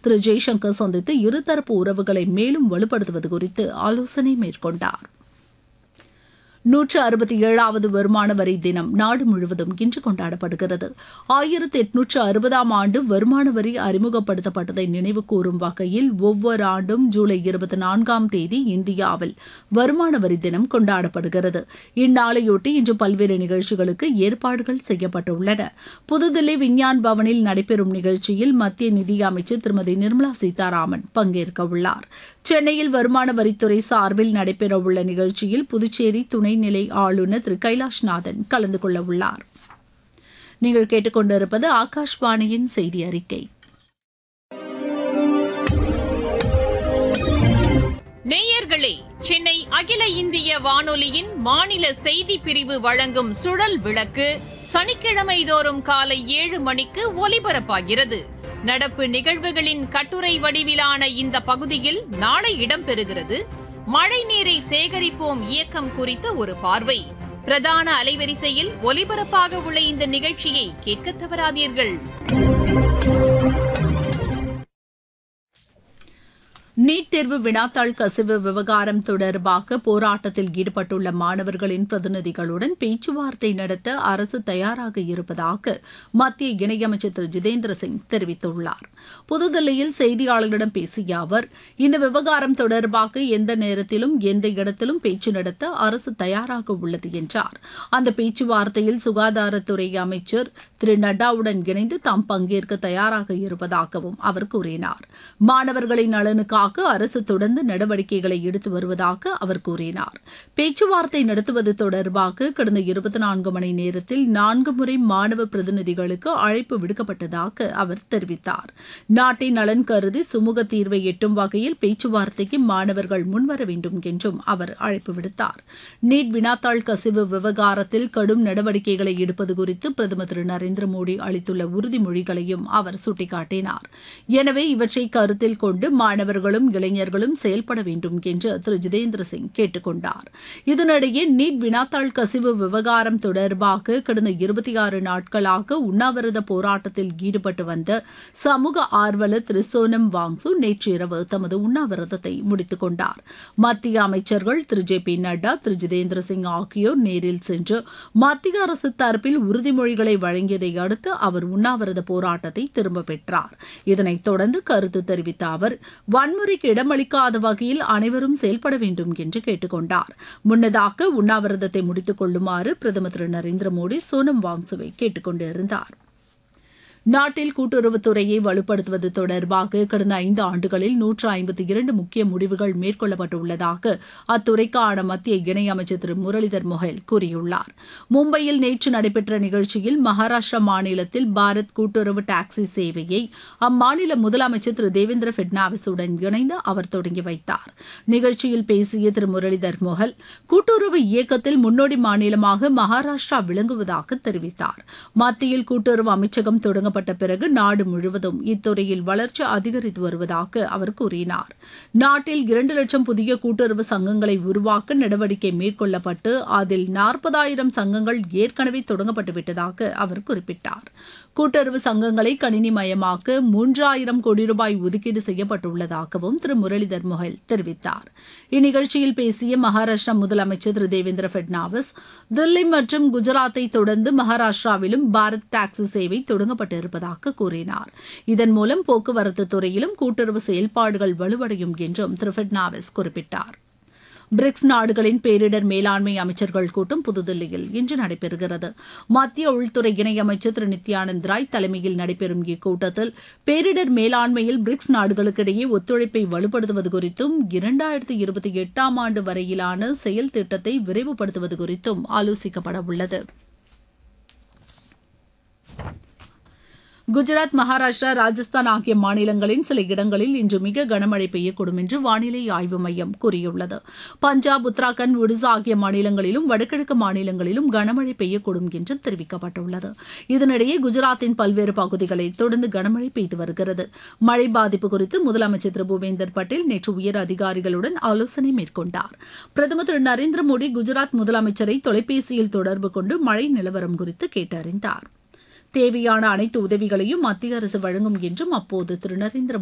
திரு ஜெய்சங்கர் சந்தித்து இருதரப்பு உறவுகளை மேலும் வலுப்படுத்துவது குறித்து ஆலோசனை மேற்கொண்டார் நூற்று அறுபத்தி ஏழாவது வருமான வரி தினம் நாடு முழுவதும் இன்று கொண்டாடப்படுகிறது ஆயிரத்தி எட்நூற்று அறுபதாம் ஆண்டு வருமான வரி அறிமுகப்படுத்தப்பட்டதை நினைவு கூறும் வகையில் ஒவ்வொரு ஆண்டும் ஜூலை இருபத்தி நான்காம் தேதி இந்தியாவில் வருமான வரி தினம் கொண்டாடப்படுகிறது இந்நாளையொட்டி இன்று பல்வேறு நிகழ்ச்சிகளுக்கு ஏற்பாடுகள் செய்யப்பட்டுள்ளன புதுதில்லி விஞ்ஞான் பவனில் நடைபெறும் நிகழ்ச்சியில் மத்திய நிதியமைச்சர் திருமதி நிர்மலா சீதாராமன் பங்கேற்க உள்ளார் சென்னையில் வருமான வரித்துறை சார்பில் நடைபெறவுள்ள நிகழ்ச்சியில் புதுச்சேரி துணைநிலை ஆளுநர் திரு கைலாஷ்நாதன் கலந்து கொள்ள உள்ளார் நீங்கள் கேட்டுக்கொண்டிருப்பது ஆகாஷ்வாணியின் செய்தி அறிக்கை நேயர்களே சென்னை அகில இந்திய வானொலியின் மாநில செய்தி பிரிவு வழங்கும் சுழல் விளக்கு சனிக்கிழமை தோறும் காலை ஏழு மணிக்கு ஒலிபரப்பாகிறது நடப்பு நிகழ்வுகளின் கட்டுரை வடிவிலான இந்த பகுதியில் நாளை இடம்பெறுகிறது மழை நீரை சேகரிப்போம் இயக்கம் குறித்த ஒரு பார்வை பிரதான அலைவரிசையில் ஒலிபரப்பாக உள்ள இந்த நிகழ்ச்சியை கேட்க தவறாதீர்கள் நீட் தேர்வு வினாத்தாள் கசிவு விவகாரம் தொடர்பாக போராட்டத்தில் ஈடுபட்டுள்ள மாணவர்களின் பிரதிநிதிகளுடன் பேச்சுவார்த்தை நடத்த அரசு தயாராக இருப்பதாக மத்திய இணையமைச்சர் திரு ஜிதேந்திர சிங் தெரிவித்துள்ளார் புதுதில்லியில் செய்தியாளர்களிடம் பேசிய அவர் இந்த விவகாரம் தொடர்பாக எந்த நேரத்திலும் எந்த இடத்திலும் பேச்சு நடத்த அரசு தயாராக உள்ளது என்றார் அந்த பேச்சுவார்த்தையில் சுகாதாரத்துறை அமைச்சர் திரு நட்டாவுடன் இணைந்து தாம் பங்கேற்க தயாராக இருப்பதாகவும் அவர் கூறினார் மாணவர்களின் நலனுக்காக அரசு தொடர்ந்து நடவடிக்கைகளை எடுத்து வருவதாக அவர் கூறினார் பேச்சுவார்த்தை நடத்துவது தொடர்பாக கடந்த இருபத்தி நான்கு மணி நேரத்தில் நான்கு முறை மாணவ பிரதிநிதிகளுக்கு அழைப்பு விடுக்கப்பட்டதாக அவர் தெரிவித்தார் நாட்டின் நலன் கருதி சுமூக தீர்வை எட்டும் வகையில் பேச்சுவார்த்தைக்கு மாணவர்கள் முன்வர வேண்டும் என்றும் அவர் அழைப்பு விடுத்தார் நீட் வினாத்தாள் கசிவு விவகாரத்தில் கடும் நடவடிக்கைகளை எடுப்பது குறித்து பிரதமர் திரு நரேந்திர மோடி அளித்துள்ள உறுதிமொழிகளையும் அவர் சுட்டிக்காட்டினார் எனவே இவற்றை கருத்தில் கொண்டு மாணவர்களும் இளைஞர்களும் செயல்பட வேண்டும் என்று திரு ஜிதேந்திர சிங் கேட்டுக் கொண்டார் இதனிடையே நீட் வினாத்தாள் கசிவு விவகாரம் தொடர்பாக கடந்த இருபத்தி ஆறு நாட்களாக உண்ணாவிரத போராட்டத்தில் ஈடுபட்டு வந்த சமூக ஆர்வலர் திரு சோனம் வாங்சு நேற்று இரவு தமது உண்ணாவிரதத்தை முடித்துக் கொண்டார் மத்திய அமைச்சர்கள் திரு ஜே பி நட்டா திரு ஜிதேந்திர சிங் ஆகியோர் நேரில் சென்று மத்திய அரசு தரப்பில் உறுதிமொழிகளை வழங்கியதை அடுத்து அவர் உண்ணாவிரத போராட்டத்தை திரும்ப பெற்றார் இதனைத் தொடர்ந்து கருத்து தெரிவித்த அவர் வன்முறைக்கு இடமளிக்காத வகையில் அனைவரும் செயல்பட வேண்டும் என்று கேட்டுக்கொண்டார் முன்னதாக உண்ணாவிரதத்தை முடித்துக் கொள்ளுமாறு பிரதமர் திரு நரேந்திர மோடி சோனம் வாங்சுவை கேட்டுக் கொண்டிருந்தார் நாட்டில் கூட்டுறவுத்துறையை வலுப்படுத்துவது தொடர்பாக கடந்த ஐந்து ஆண்டுகளில் நூற்று ஐம்பத்தி இரண்டு முக்கிய முடிவுகள் மேற்கொள்ளப்பட்டுள்ளதாக அத்துறைக்கான மத்திய இணையமைச்சர் திரு முரளிதர் மொஹல் கூறியுள்ளார் மும்பையில் நேற்று நடைபெற்ற நிகழ்ச்சியில் மகாராஷ்டிரா மாநிலத்தில் பாரத் கூட்டுறவு டாக்ஸி சேவையை அம்மாநில முதலமைச்சர் திரு தேவேந்திர பட்னாவிஸுடன் இணைந்து அவர் தொடங்கி வைத்தார் நிகழ்ச்சியில் பேசிய திரு முரளிதர் மொஹல் கூட்டுறவு இயக்கத்தில் முன்னோடி மாநிலமாக மகாராஷ்டிரா விளங்குவதாக தெரிவித்தார் மத்தியில் கூட்டுறவு அமைச்சகம் தொடங்க தொடங்கப்பட்ட பிறகு நாடு முழுவதும் இத்துறையில் வளர்ச்சி அதிகரித்து வருவதாக அவர் கூறினார் நாட்டில் இரண்டு லட்சம் புதிய கூட்டுறவு சங்கங்களை உருவாக்க நடவடிக்கை மேற்கொள்ளப்பட்டு அதில் நாற்பதாயிரம் சங்கங்கள் ஏற்கனவே தொடங்கப்பட்டு விட்டதாக அவர் குறிப்பிட்டார் கூட்டுறவு சங்கங்களை கணினிமயமாக்க மூன்றாயிரம் கோடி ரூபாய் ஒதுக்கீடு செய்யப்பட்டுள்ளதாகவும் திரு முரளிதர் மொஹல் தெரிவித்தார் இந்நிகழ்ச்சியில் பேசிய மகாராஷ்டிரா முதலமைச்சர் திரு தேவேந்திர பட்னாவிஸ் தில்லி மற்றும் குஜராத்தை தொடர்ந்து மகாராஷ்டிராவிலும் பாரத் டாக்ஸி சேவை தொடங்கப்பட்டு இருப்பதாக கூறினார் இதன் மூலம் போக்குவரத்து துறையிலும் கூட்டுறவு செயல்பாடுகள் வலுவடையும் என்றும் திரு பட்னாவிஸ் குறிப்பிட்டார் பிரிக்ஸ் நாடுகளின் பேரிடர் மேலாண்மை அமைச்சர்கள் கூட்டம் புதுதில்லியில் இன்று நடைபெறுகிறது மத்திய உள்துறை இணையமைச்சர் திரு நித்யானந்த் ராய் தலைமையில் நடைபெறும் இக்கூட்டத்தில் பேரிடர் மேலாண்மையில் பிரிக்ஸ் நாடுகளுக்கிடையே ஒத்துழைப்பை வலுப்படுத்துவது குறித்தும் இரண்டாயிரத்தி இருபத்தி எட்டாம் ஆண்டு வரையிலான செயல் திட்டத்தை விரைவுபடுத்துவது குறித்தும் ஆலோசிக்கப்பட உள்ளது குஜராத் மகாராஷ்டிரா ராஜஸ்தான் ஆகிய மாநிலங்களின் சில இடங்களில் இன்று மிக கனமழை பெய்யக்கூடும் என்று வானிலை ஆய்வு மையம் கூறியுள்ளது பஞ்சாப் உத்தராகண்ட் ஒடிசா ஆகிய மாநிலங்களிலும் வடகிழக்கு மாநிலங்களிலும் கனமழை பெய்யக்கூடும் என்று தெரிவிக்கப்பட்டுள்ளது இதனிடையே குஜராத்தின் பல்வேறு பகுதிகளில் தொடர்ந்து கனமழை பெய்து வருகிறது மழை பாதிப்பு குறித்து முதலமைச்சர் திரு பூபேந்தர் பட்டேல் நேற்று உயர் அதிகாரிகளுடன் ஆலோசனை மேற்கொண்டார் பிரதமர் திரு நரேந்திர மோடி குஜராத் முதலமைச்சரை தொலைபேசியில் தொடர்பு கொண்டு மழை நிலவரம் குறித்து கேட்டறிந்தார் தேவையான அனைத்து உதவிகளையும் மத்திய அரசு வழங்கும் என்றும் அப்போது திரு நரேந்திர